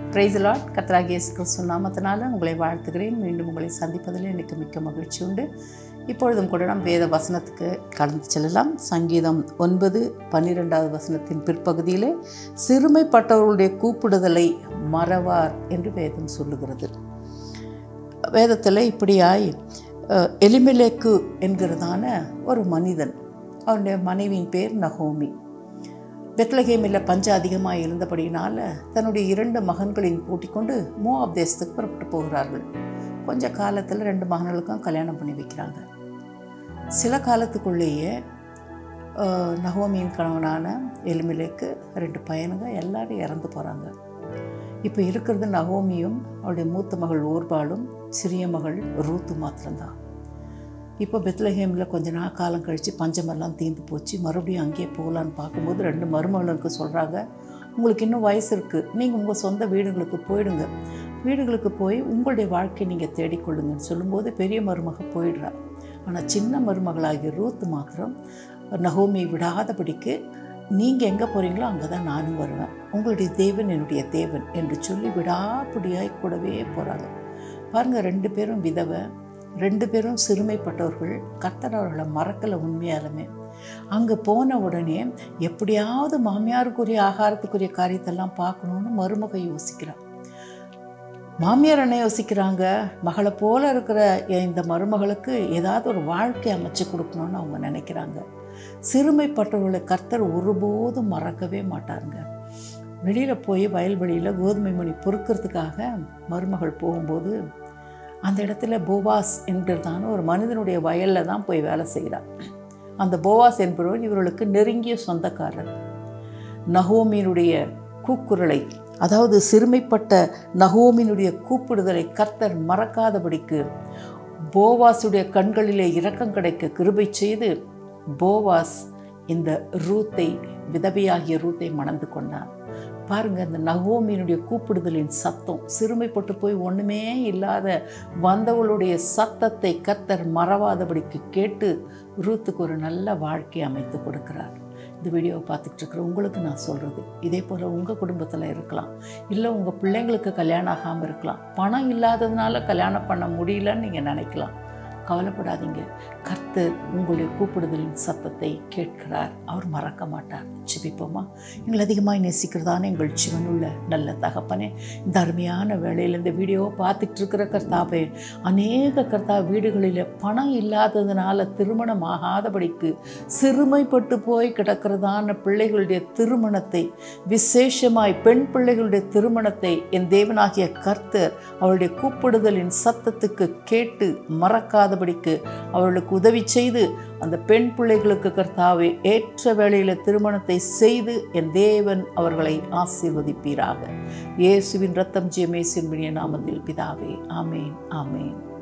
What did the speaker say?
price lot கத்ராகிய கிறிஸ்து நாமத்தினால உங்களை வாழ்த்துகிறேன் மீண்டும் உங்களை சந்திப்பதில் எனக்கு மிக்க மகிழ்ச்சி உண்டு இப்பொழுதும் கூட நாம் வேத வசனத்துக்கு கடந்து செல்லலாம் சங்கீதம் ஒன்பது பன்னிரெண்டாவது வசனத்தின் பிற்பகுதியிலே சிறுமைப்பட்டவர்களுடைய கூப்பிடுதலை மறவார் என்று வேதம் சொல்லுகிறது வேதத்தில் இப்படியாய் அஹ், எலிமெலேக்கு என்கிறதான ஒரு மனிதன் அவனுடைய மனைவியின் பேர் நகோமி பெத்லகேமில் பஞ்சம் அதிகமாக இருந்தபடியினால தன்னுடைய இரண்டு மகன்களையும் கூட்டிக் கொண்டு மோவாப் தேசத்துக்கு புறப்பட்டு போகிறார்கள் கொஞ்ச காலத்தில் ரெண்டு மகன்களுக்கும் கல்யாணம் பண்ணி வைக்கிறாங்க சில காலத்துக்குள்ளேயே அஹ், நகோமியின் கணவனான எலிமிலேக்கு ரெண்டு பையனுங்க எல்லாரும் இறந்து போகிறாங்க இப்போ இருக்கிறது நகோமியும் அவளுடைய மூத்த மகள் ஊர்பாலும் சிறிய மகள் ரூத்து மாத்திரம்தான் இப்போ பெத்லஹேமில் கொஞ்ச நாள் காலம் கழித்து பஞ்சமெல்லாம் தீர்ந்து போச்சு மறுபடியும் அங்கேயே போகலான்னு பார்க்கும்போது ரெண்டு மருமகளுக்கு சொல்கிறாங்க உங்களுக்கு இன்னும் வயசு இருக்குது நீங்கள் உங்கள் சொந்த வீடுகளுக்கு போயிடுங்க வீடுகளுக்கு போய் உங்களுடைய வாழ்க்கையை நீங்கள் தேடிக்கொள்ளுங்கன்னு சொல்லும்போது பெரிய மருமக போயிடுறா ஆனால் சின்ன மருமகளாகிய ரூத் மாத்திரம் நகோமி விடாதபடிக்கு நீங்கள் எங்கே போகிறீங்களோ அங்கே தான் நானும் வருவேன் உங்களுடைய தேவன் என்னுடைய தேவன் என்று சொல்லி விடாப்பிடியாய் கூடவே போகிறாங்க பாருங்கள் ரெண்டு பேரும் விதவை ரெண்டு பேரும் சிறுமைப்பட்டவர்கள் கர்த்தர் அவர்களை மறக்கலை உண்மையாலுமே அங்கே போன உடனே எப்படியாவது மாமியாருக்குரிய ஆகாரத்துக்குரிய காரியத்தெல்லாம் பார்க்கணுன்னு மருமக யோசிக்கிறான் மாமியார் என்ன யோசிக்கிறாங்க மகளை போல இருக்கிற இந்த மருமகளுக்கு ஏதாவது ஒரு வாழ்க்கை அமைச்சு கொடுக்கணும்னு அவங்க நினைக்கிறாங்க சிறுமைப்பட்டவர்களை கர்த்தர் ஒருபோதும் மறக்கவே மாட்டாருங்க வெளியில் போய் வயல்வெளியில் கோதுமை மணி பொறுக்கிறதுக்காக மருமகள் போகும்போது அந்த இடத்துல போவாஸ் என்கிறதான ஒரு மனிதனுடைய வயலில் தான் போய் வேலை செய்கிறார் அந்த போவாஸ் என்பவர் இவர்களுக்கு நெருங்கிய சொந்தக்காரர் நகோமியினுடைய கூக்குரலை அதாவது சிறுமைப்பட்ட நகோமியினுடைய கூப்பிடுதலை கர்த்தர் மறக்காதபடிக்கு போவாஸுடைய கண்களிலே இரக்கம் கிடைக்க கிருபை செய்து போவாஸ் இந்த ரூத்தை விதவையாகிய ரூத்தை மணந்து கொண்டான் பாருங்க இந்த நகோமியினுடைய கூப்பிடுதலின் சத்தம் சிறுமைப்பட்டு போய் ஒன்றுமே இல்லாத வந்தவளுடைய சத்தத்தை கத்தர் மறவாதபடிக்கு கேட்டு ரூத்துக்கு ஒரு நல்ல வாழ்க்கை அமைத்து கொடுக்கிறார் இந்த வீடியோவை பார்த்துட்டு இருக்கிற உங்களுக்கு நான் சொல்கிறது இதே போல் உங்கள் குடும்பத்தில் இருக்கலாம் இல்லை உங்கள் பிள்ளைங்களுக்கு கல்யாணம் ஆகாமல் இருக்கலாம் பணம் இல்லாததுனால கல்யாணம் பண்ண முடியலன்னு நீங்கள் நினைக்கலாம் கவலைப்படாதீங்க கர்த்தர் உங்களுடைய கூப்பிடுதலின் சத்தத்தை கேட்கிறார் அவர் மறக்க மாட்டார் ஜெபிப்போமா எங்களை அதிகமாக நேசிக்கிறதான எங்கள் ஜீவனுள்ள நல்ல தகப்பனே இந்த அருமையான வேளையில் இந்த வீடியோவை பார்த்துட்டு இருக்கிற கர்த்தாவே அநேக கர்த்தா வீடுகளில் பணம் இல்லாததுனால திருமணம் ஆகாதபடிக்கு சிறுமைப்பட்டு போய் கிடக்கிறதான பிள்ளைகளுடைய திருமணத்தை விசேஷமாய் பெண் பிள்ளைகளுடைய திருமணத்தை என் தேவனாகிய கர்த்தர் அவளுடைய கூப்பிடுதலின் சத்தத்துக்கு கேட்டு மறக்காதபடிக்கு அவர்களுக்கு உதவி செய்து அந்த பெண் பிள்ளைகளுக்கு கர்த்தாவே ஏற்ற வேளையில் திருமணத்தை செய்து என் தேவன் அவர்களை ஆசீர்வதிப்பீராக இயேசுவின் ரத்தம் ஜெயமேசின் நாமத்தில் பிதாவே ஆமேன் ஆமேன்